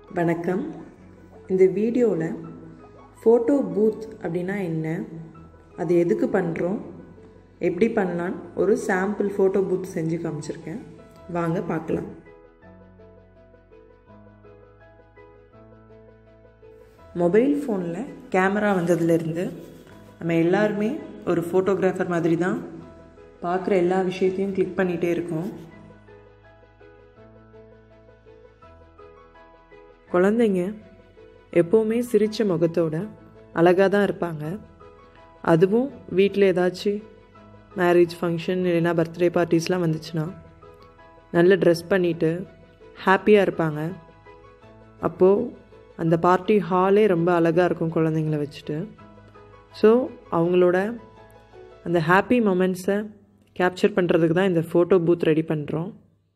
வணக்கம் இந்த வீடியோவில் ஃபோட்டோ பூத் அப்படின்னா என்ன அது எதுக்கு பண்ணுறோம் எப்படி பண்ணலான்னு ஒரு சாம்பிள் ஃபோட்டோ பூத் செஞ்சு காமிச்சிருக்கேன் வாங்க பார்க்கலாம் மொபைல் ஃபோனில் கேமரா வந்ததுலேருந்து நம்ம எல்லாருமே ஒரு ஃபோட்டோகிராஃபர் மாதிரி தான் பார்க்குற எல்லா விஷயத்தையும் கிளிக் பண்ணிகிட்டே இருக்கோம் குழந்தைங்க எப்போவுமே சிரித்த முகத்தோட அழகாக தான் இருப்பாங்க அதுவும் வீட்டில் ஏதாச்சும் மேரேஜ் ஃபங்க்ஷன் இல்லைன்னா பர்த்டே பார்ட்டிஸ்லாம் வந்துச்சுன்னா நல்ல ட்ரெஸ் பண்ணிவிட்டு ஹாப்பியாக இருப்பாங்க அப்போது அந்த பார்ட்டி ஹாலே ரொம்ப அழகாக இருக்கும் குழந்தைங்கள வச்சுட்டு ஸோ அவங்களோட அந்த ஹாப்பி மொமெண்ட்ஸை கேப்சர் பண்ணுறதுக்கு தான் இந்த ஃபோட்டோ பூத் ரெடி பண்ணுறோம்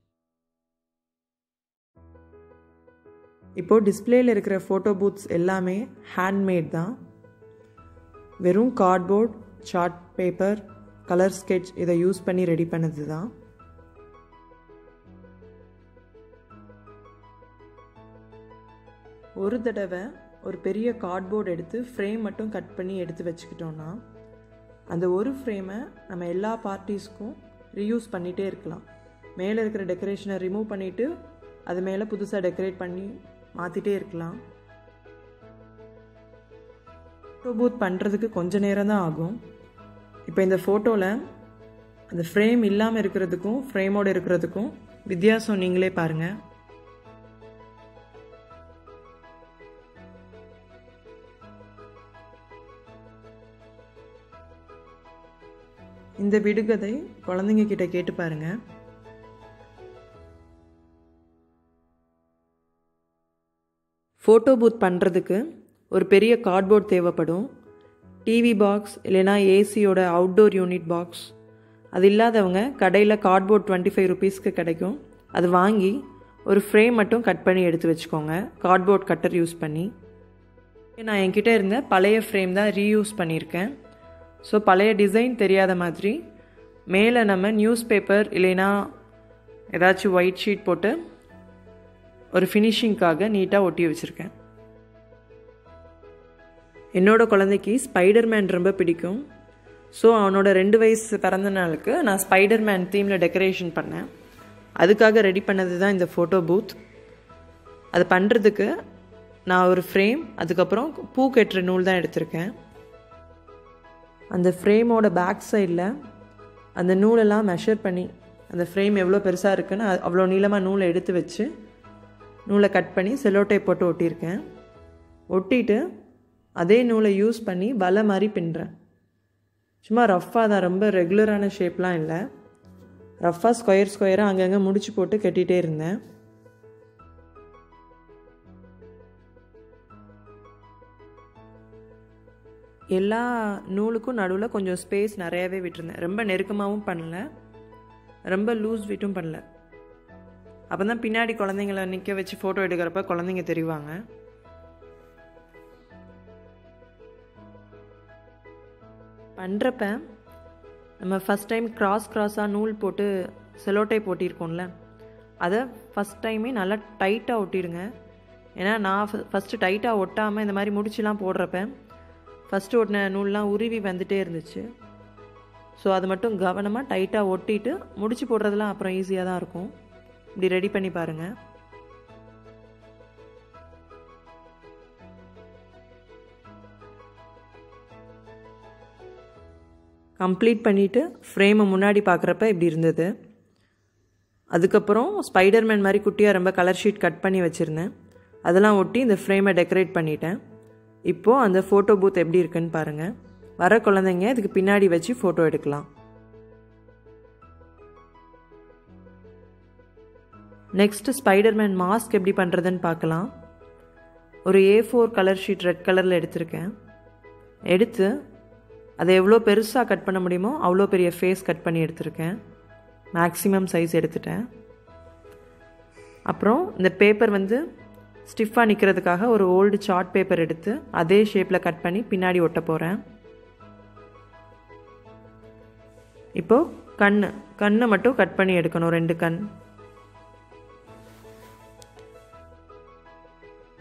இப்போது டிஸ்பிளேயில் இருக்கிற ஃபோட்டோ பூத்ஸ் எல்லாமே ஹேண்ட்மேட் தான் வெறும் cardboard chart paper colour sketch இதை யூஸ் பண்ணி ரெடி பண்ணது தான் ஒரு தடவை ஒரு பெரிய கார்ட்போர்டு எடுத்து ஃப்ரேம் மட்டும் கட் பண்ணி எடுத்து வச்சுக்கிட்டோன்னா அந்த ஒரு ஃப்ரேமை நம்ம எல்லா பார்ட்டிஸ்க்கும் ரீயூஸ் பண்ணிகிட்டே இருக்கலாம் மேலே இருக்கிற டெக்கரேஷனை ரிமூவ் பண்ணிவிட்டு அது மேலே புதுசாக டெக்கரேட் பண்ணி மாற்றிட்டே இருக்கலாம் ஃபோட்டோ பூத் பண்ணுறதுக்கு கொஞ்ச நேரம் தான் ஆகும் இப்போ இந்த ஃபோட்டோவில் அந்த ஃப்ரேம் இல்லாமல் இருக்கிறதுக்கும் ஃப்ரேமோடு இருக்கிறதுக்கும் வித்தியாசம் நீங்களே பாருங்கள் இந்த விடுகதை குழந்தைங்க கிட்ட கேட்டு பாருங்க ஃபோட்டோ பூத் பண்ணுறதுக்கு ஒரு பெரிய கார்ட்போர்ட் தேவைப்படும் டிவி பாக்ஸ் இல்லைனா ஏசியோட அவுட்டோர் யூனிட் பாக்ஸ் அது இல்லாதவங்க கடையில் கார்ட்போர்ட் டுவெண்ட்டி ஃபைவ் ருபீஸ்க்கு கிடைக்கும் அது வாங்கி ஒரு ஃப்ரேம் மட்டும் கட் பண்ணி எடுத்து வச்சுக்கோங்க கார்ட்போர்ட் கட்டர் யூஸ் பண்ணி நான் என்கிட்ட இருந்த பழைய ஃப்ரேம் தான் ரீயூஸ் பண்ணியிருக்கேன் ஸோ பழைய டிசைன் தெரியாத மாதிரி மேலே நம்ம நியூஸ் பேப்பர் இல்லைன்னா ஏதாச்சும் ஒயிட் ஷீட் போட்டு ஒரு ஃபினிஷிங்க்காக நீட்டாக ஒட்டி வச்சுருக்கேன் என்னோடய குழந்தைக்கு ஸ்பைடர்மேன் ரொம்ப பிடிக்கும் ஸோ அவனோட ரெண்டு வயசு பிறந்த நாளுக்கு நான் ஸ்பைடர்மேன் தீமில் டெக்கரேஷன் பண்ணேன் அதுக்காக ரெடி பண்ணது தான் இந்த ஃபோட்டோ பூத் அது பண்ணுறதுக்கு நான் ஒரு ஃப்ரேம் அதுக்கப்புறம் பூ கட்டுற நூல் தான் எடுத்திருக்கேன் அந்த ஃப்ரேமோட பேக் சைடில் அந்த நூலெல்லாம் மெஷர் பண்ணி அந்த ஃப்ரேம் எவ்வளோ பெருசாக இருக்குன்னு அவ்வளோ நீளமாக நூலை எடுத்து வச்சு நூலை கட் பண்ணி செல்லோட்டை போட்டு ஒட்டியிருக்கேன் ஒட்டிட்டு அதே நூலை யூஸ் பண்ணி வலை மாதிரி பின்னுறேன் சும்மா ரஃப்பாக தான் ரொம்ப ரெகுலரான ஷேப்லாம் இல்லை ரஃப்பாக ஸ்கொயர் ஸ்கொயராக அங்கங்கே முடிச்சு போட்டு கட்டிகிட்டே இருந்தேன் எல்லா நூலுக்கும் நடுவில் கொஞ்சம் ஸ்பேஸ் நிறையாவே விட்டுருந்தேன் ரொம்ப நெருக்கமாகவும் பண்ணல ரொம்ப லூஸ் விட்டும் பண்ணல அப்போ தான் பின்னாடி குழந்தைங்கள நிற்க வச்சு ஃபோட்டோ எடுக்கிறப்ப குழந்தைங்க தெரிவாங்க பண்ணுறப்ப நம்ம ஃபஸ்ட் டைம் கிராஸ் கிராஸாக நூல் போட்டு செலோட்டை போட்டிருக்கோம்ல அதை ஃபஸ்ட் டைமே நல்லா டைட்டாக ஒட்டிடுங்க ஏன்னா நான் ஃபஸ்ட்டு டைட்டாக ஒட்டாமல் இந்த மாதிரி முடிச்சுலாம் போடுறப்ப ஃபஸ்ட்டு ஒட்டின நூல்லாம் உருவி வந்துட்டே இருந்துச்சு ஸோ அது மட்டும் கவனமாக டைட்டாக ஒட்டிட்டு முடிச்சு போடுறதுலாம் அப்புறம் ஈஸியாக தான் இருக்கும் இப்படி ரெடி பண்ணி பாருங்கள் கம்ப்ளீட் பண்ணிவிட்டு ஃப்ரேமை முன்னாடி பார்க்குறப்ப இப்படி இருந்தது அதுக்கப்புறம் ஸ்பைடர்மேன் மாதிரி குட்டியாக ரொம்ப கலர் ஷீட் கட் பண்ணி வச்சுருந்தேன் அதெல்லாம் ஒட்டி இந்த ஃப்ரேமை டெக்கரேட் பண்ணிட்டேன் இப்போது அந்த ஃபோட்டோ பூத் எப்படி இருக்குன்னு பாருங்கள் வர குழந்தைங்க இதுக்கு பின்னாடி வச்சு ஃபோட்டோ எடுக்கலாம் நெக்ஸ்ட் ஸ்பைடர்மேன் மாஸ்க் எப்படி பண்ணுறதுன்னு பார்க்கலாம் ஒரு A four colour sheet red கலரில் எடுத்திருக்கேன் எடுத்து அதை எவ்வளோ பெருசாக கட் பண்ண முடியுமோ அவ்வளோ பெரிய ஃபேஸ் கட் பண்ணி எடுத்திருக்கேன் மேக்ஸிமம் சைஸ் எடுத்துட்டேன் அப்புறம் இந்த பேப்பர் வந்து ஸ்டிஃபாக நிற்கிறதுக்காக ஒரு ஓல்டு சார்ட் பேப்பர் எடுத்து அதே ஷேப்பில் கட் பண்ணி பின்னாடி ஒட்ட போகிறேன் இப்போது கண் கண்ணை மட்டும் கட் பண்ணி எடுக்கணும் ரெண்டு கண்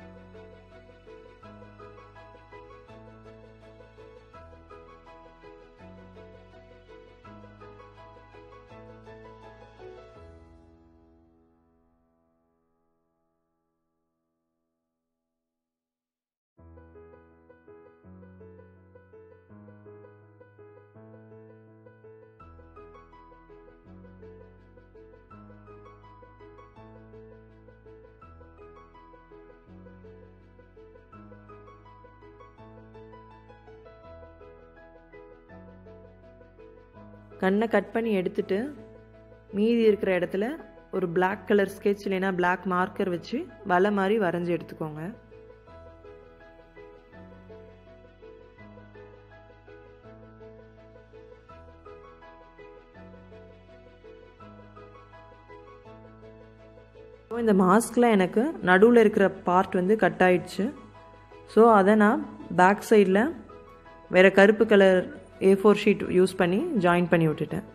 கண்ணை கட் பண்ணி எடுத்துட்டு மீதி இருக்கிற இடத்துல ஒரு பிளாக் கலர் ஸ்கெட்ச் இல்லைன்னா பிளாக் மார்க்கர் வச்சு வலை மாதிரி வரைஞ்சி எடுத்துக்கோங்க இந்த மாஸ்கில் எனக்கு நடுவில் இருக்கிற பார்ட் வந்து கட் ஆயிடுச்சு ஸோ அதை நான் பேக் சைடில் வேறு கருப்பு colour A four sheet use பண்ணி ஜாயின் பண்ணி விட்டுட்டேன்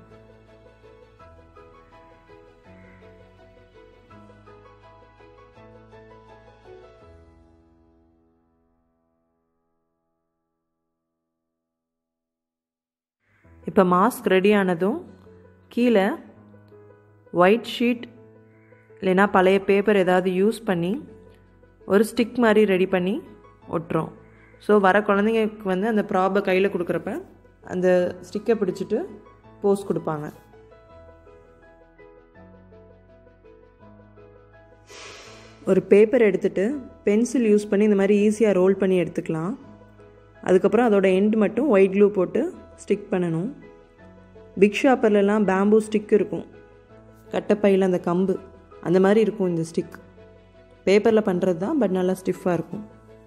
இப்போ மாஸ்க் ரெடி ஆனதும் கீழே ஒயிட் ஷீட் இல்லைன்னா பழைய பேப்பர் ஏதாவது யூஸ் பண்ணி ஒரு ஸ்டிக் மாதிரி ரெடி பண்ணி ஒட்டுறோம் ஸோ வர குழந்தைங்களுக்கு வந்து அந்த ப்ராபை கையில் கொடுக்குறப்ப அந்த ஸ்டிக்கை பிடிச்சிட்டு போஸ் கொடுப்பாங்க ஒரு பேப்பர் எடுத்துகிட்டு பென்சில் யூஸ் பண்ணி இந்த மாதிரி ஈஸியாக ரோல் பண்ணி எடுத்துக்கலாம் அதுக்கப்புறம் அதோட எண்ட் மட்டும் ஒயிட் க்ளூ போட்டு ஸ்டிக் பண்ணணும் பிக் ஷாப்பர்லலாம் பேம்பூ ஸ்டிக் இருக்கும் கட்டப்பையில் அந்த கம்பு அந்த மாதிரி இருக்கும் இந்த ஸ்டிக் பேப்பரில் பண்ணுறது தான் பட் நல்லா ஸ்டிஃபாக இருக்கும்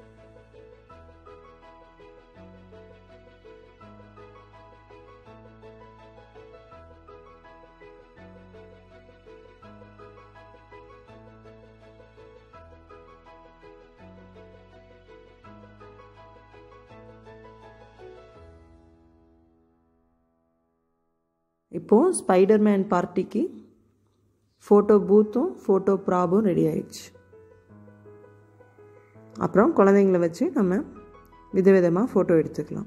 இப்போது ஸ்பைடர்மேன் பார்ட்டிக்கு ஃபோட்டோ பூத்தும் ஃபோட்டோ ப்ராபும் ரெடி ஆயிடுச்சு அப்புறம் குழந்தைங்கள வச்சு நம்ம விதவிதமாக ஃபோட்டோ எடுத்துக்கலாம்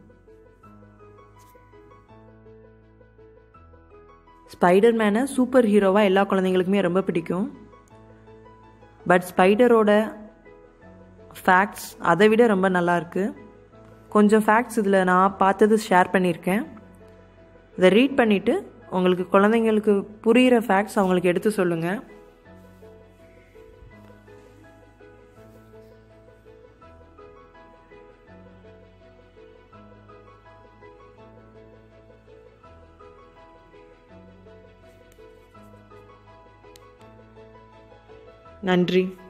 ஸ்பைடர்மேனை சூப்பர் ஹீரோவாக எல்லா குழந்தைங்களுக்குமே ரொம்ப பிடிக்கும் பட் ஸ்பைடரோட ஃபேக்ட்ஸ் அதை விட ரொம்ப நல்லா இருக்கு கொஞ்சம் ஃபேக்ட்ஸ் இதில் நான் பார்த்தது ஷேர் பண்ணியிருக்கேன் இதை ரீட் பண்ணிவிட்டு உங்களுக்கு குழந்தைங்களுக்கு புரிகிற ஃபேக்ட்ஸ் அவங்களுக்கு எடுத்து சொல்லுங்கள் நன்றி